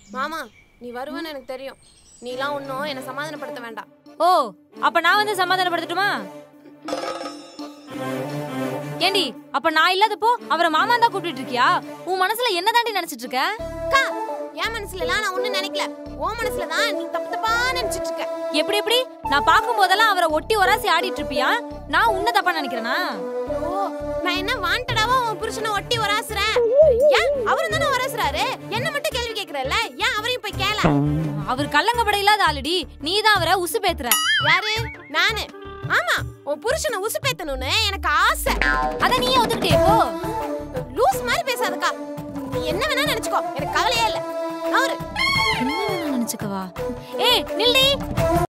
மாமா நீ வருவேன்னு எனக்கு தெரியும் நீலாம் ஒன்றும் என்னை சமாதானப்படுத்த வேண்டாம் ஓ அப்ப நான் வந்து சமாதானப்படுத்தட்டுமா ஏண்டி அப்ப நான் இல்லாதப்போ அவரை மாமா தான் கூப்பிட்டு இருக்கியா உன் மனசுல என்ன தாண்டி நினைச்சிட்டு இருக்க அக்கா என் மனசுல எல்லாம் நான் ஒண்ணும் நினைக்கல உன் மனசுல தான் நீ தப்பு தப்பா நினைச்சிட்டு இருக்க எப்படி எப்படி நான் பார்க்கும் போதெல்லாம் அவரை ஒட்டி ஒராசி ஆடிட்டு இருப்பியா நான் உன்ன தப்பா நினைக்கிறேனா ஓ நான் என்ன வாண்டடாவா உன் புருஷனை ஒட்டி வராசுறேன் ஏன் அவரும் தானே வராசுறாரு என்ன மட்டும் கேள்வி கேக்குறல்ல ஏன் அவரையும் போய் கேள அவர் கல்லங்கப்பட இல்லாத ஆளுடி நீ தான் அவரை உசு பேத்துற யாரு நானு ஆமா உன் புருஷனை உசுப்பேத்தணும்னு எனக்கு ஆசை அத நீ ஒத்துக்கிட்டே போ லூஸ் மாதிரி பேசாதக்கா நீ என்ன வேணா நினைச்சுக்கோ எனக்கு கவலையே இல்ல நவரு என்ன வேணா நினைச்சுக்கவா ஏய் நில்டி